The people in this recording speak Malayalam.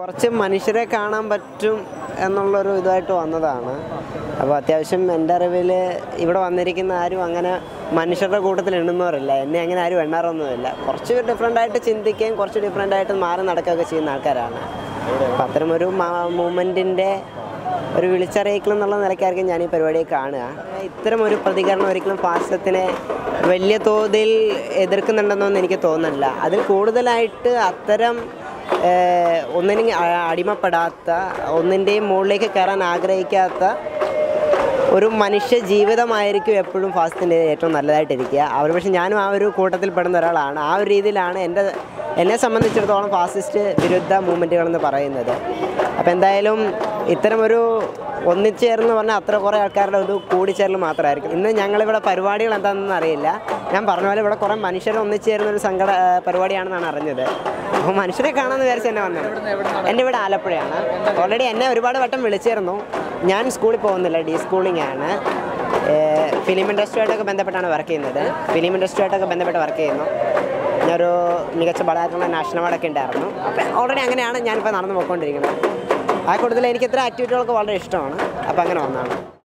കുറച്ച് മനുഷ്യരെ കാണാൻ പറ്റും എന്നുള്ളൊരു ഇതായിട്ട് വന്നതാണ് അപ്പോൾ അത്യാവശ്യം എൻ്റെ അറിവിൽ ഇവിടെ വന്നിരിക്കുന്ന ആരും അങ്ങനെ മനുഷ്യരുടെ കൂട്ടത്തിൽ എണ്ണുന്നവരല്ല എന്നെ അങ്ങനെ ആരും എണ്ണാറൊന്നുമില്ല കുറച്ച് ഡിഫറെൻ്റ് ആയിട്ട് ചിന്തിക്കുകയും കുറച്ച് ഡിഫറെൻ്റ് ആയിട്ട് മാറി നടക്കുകയൊക്കെ ചെയ്യുന്ന ആൾക്കാരാണ് അപ്പം അത്തരമൊരു മൂമെൻറ്റിൻ്റെ ഒരു വിളിച്ചറിയിക്കൽ എന്നുള്ള നിലയ്ക്കായിരിക്കും ഞാൻ ഈ പരിപാടിയെ കാണുക ഇത്തരം ഒരു പ്രതികരണം ഒരിക്കലും ഫാസിസത്തിനെ വലിയ തോതിൽ എതിർക്കുന്നുണ്ടെന്നൊന്നും എനിക്ക് തോന്നുന്നില്ല അതിൽ കൂടുതലായിട്ട് അത്തരം ഏഹ്, ഒന്നിനും അ- അടിമപ്പെടാത്ത ഒന്നിൻ്റെയും മുകളിലേക്ക് കയറാൻ ആഗ്രഹിക്കാത്ത ഒരു മനുഷ്യ ജീവിതമായിരിക്കും എപ്പോഴും ഫാസ്റ്റിൻ്റെ ഏറ്റവും നല്ലതായിട്ടിരിക്കുക അവർ പക്ഷേ ഞാനും ആ ഒരു കൂട്ടത്തിൽ പെടുന്ന ഒരാളാണ് ആ ഒരു രീതിയിലാണ് എൻ്റെ എന്നെ സംബന്ധിച്ചിടത്തോളം ഫാസിസ്റ്റ് വിരുദ്ധ മൂവ്മെൻറ്റുകൾ എന്ന് പറയുന്നത് അപ്പോൾ എന്തായാലും ഇത്തരമൊരു ഒന്നിച്ചേർന്ന് പറഞ്ഞാൽ അത്ര കുറേ ആൾക്കാരുടെ ഒരു കൂടിച്ചേരൽ മാത്രമായിരിക്കും ഇന്ന് ഞങ്ങളിവിടെ പരിപാടികൾ എന്താണെന്ന് അറിയില്ല ഞാൻ പറഞ്ഞ പോലെ ഇവിടെ കുറേ മനുഷ്യർ ഒന്നിച്ചേരുന്ന ഒരു സങ്കട ആ, പരിപാടിയാണെന്നാണ് അറിഞ്ഞത് അപ്പോൾ മനുഷ്യരെ കാണാമെന്ന് വിചാരിച്ച് എന്നെ വന്നത് എൻ്റെ ഇവിടെ ആലപ്പുഴയാണ് ഓൾറെഡി എന്നെ ഒരുപാട് വട്ടം വിളിച്ചിരുന്നു ഞാൻ സ്കൂളിൽ പോകുന്നില്ല ഡി സ്കൂളിംഗ് ആണ് ഫിലിം ഇൻഡസ്ട്രിയായിട്ടൊക്കെ ബന്ധപ്പെട്ടാണ് വർക്ക് ചെയ്യുന്നത് ഫിലിം ഇൻഡസ്ട്രിയായിട്ടൊക്കെ ബന്ധപ്പെട്ട് വർക്ക് ചെയ്യുന്നു ഞാനൊരു മികച്ച പടമായിട്ടുള്ള നാഷണൽ അവാർഡൊക്കെ ഉണ്ടായിരുന്നു അപ്പം ഓൾറെഡി അങ്ങനെയാണ് ഞാനിപ്പോൾ നടന്നു പോയിക്കൊണ്ടിരിക്കുന്നത് ആ കൂട്ടത്തിൽ എനിക്ക് ഇത്ര ആക്ടിവിറ്റികളൊക്കെ വളരെ ഇഷ്ടമാണ് അപ്പോൾ അങ്ങനെ വന്നതാണ്